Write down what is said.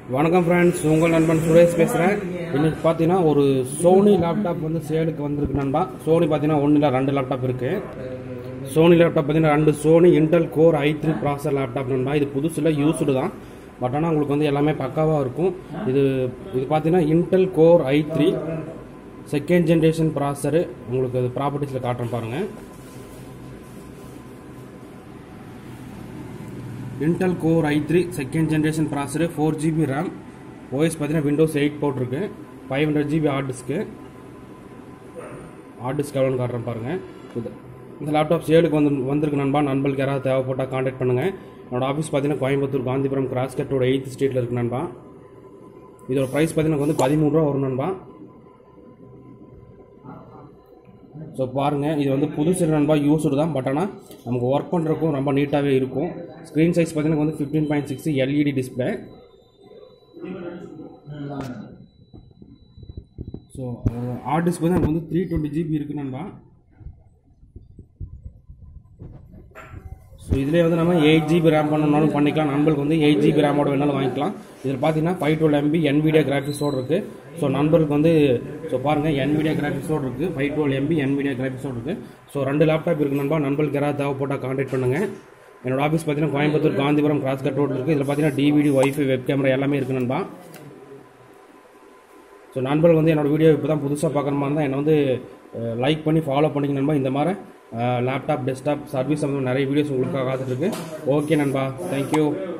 வணக்கம் ஃப்ரெண்ட்ஸ் உங்கள் நண்பன் சுரேஷ் பேசுகிறேன் இன்னைக்கு பார்த்தீங்கன்னா ஒரு சோனி லேப்டாப் வந்து சேலுக்கு வந்திருக்கு நண்பா சோனி பார்த்தீங்கன்னா ஒன்றும் இல்லை ரெண்டு லேப்டாப் இருக்குது சோனி லேப்டாப் பார்த்தீங்கன்னா ரெண்டு Sony Intel core i three processor laptop நண்பா இது புதுசில் யூஸ்டு தான் பட் ஆனால் உங்களுக்கு வந்து எல்லாமே பக்காவாக இருக்கும் இது இது பார்த்தீங்கன்னா Intel core i three second generation processor உங்களுக்கு அது ப்ராப்பர்ட்டிஸில் காட்டுறேன் பாருங்கள் Intel core i three second generation processor four GB RAM OS பார்த்தீங்கன்னா விண்டோஸ் எயிட் போட்டிருக்கு five hundred GB hard disk hard disk எவ்வளோன்னு காட்டுறேன் பாருங்கள் இது இந்த லேப்டாப் சேலுக்கு வந்து வந்திருக்கு நண்பா நண்பர்களுக்கு யாராவது தேவைப்பட்டால் காண்டாக்ட் பண்ணுங்கள் என்னோட ஆஃபீஸ் பார்த்தீங்கன்னா கோயம்புத்தூர் காந்திபுரம் கிராஸ் கட்டோட எயித் ஸ்ட்ரீட்டில் இருக்கு நண்பா இதோட ப்ரைஸ் பார்த்தீங்கன்னா வந்து பதிமூணு ரூபா வரும் நண்பா ஸோ பாருங்கள் இது வந்து புதுசு நண்பா யூஸ்டு தான் பட் ஆனால் நமக்கு ஒர்க் பண்ணுறதுக்கும் ரொம்ப நீட்டாகவே இருக்கும் ஸ்க்ரீன் சைஸ் பார்த்தீங்கன்னா வந்து fifteen point six LED display so hard disk வந்து நமக்கு வந்து த்ரீ டுவெண்ட்டி ஜிபி இருக்குது நண்பா ஸோ இதிலே வந்து நம்ம எயிட் ஜிபி ரேம் பண்ணணும்னாலும் பண்ணிக்கலாம் நண்பர்களுக்கு வந்து எயிட் ஜிபி ரேமோட வேணாலும் வாங்கிக்கலாம் இதில் பார்த்தீங்கன்னா ஃபைவ் டுவெல் எம்பி NVIDIA கிராஃபிக்ஸோடு இருக்குது ஸோ நண்பர்களுக்கு வந்து ஸோ பாருங்கள் NVIDIA கிராஃபிக்ஸோடு இருக்குது ஃபைவ் டுவெல் எம்பி NVIDIA கிராஃபிக்ஸோடு இருக்குது ஸோ ரெண்டு லேப்டாப் இருக்குது நண்பா நண்பர்களுக்கு யாராவது தேவைப்பட்டால் கான்டாக்ட் பண்ணுங்கள் என்னோட ஆஃபீஸ் பார்த்தீங்கன்னா Coimbatore Gandhipuram cross cut road இருக்குது இதில் பார்த்தீங்கன்னா டிவிடி ஒய்ஃபை வெப் கேமரா எல்லாமே இருக்குது நண்பா ஸோ நண்பர்கள் வந்து என்னோட வீடியோ இப்போ தான் புதுசாக பார்க்குற மாதிரி இருந்தால் என்னை வந்து லைக் பண்ணி ஃபாலோ பண்ணிக்க நண்பா இந்த மாதிரி லேப்டாப் டெஸ்க்டாப் சர்வீஸ் சம்மந்தம் நிறைய வீடியோஸ் உங்களுக்காக காத்துட்ருக்கு ஓகே நண்பா தேங்க்யூ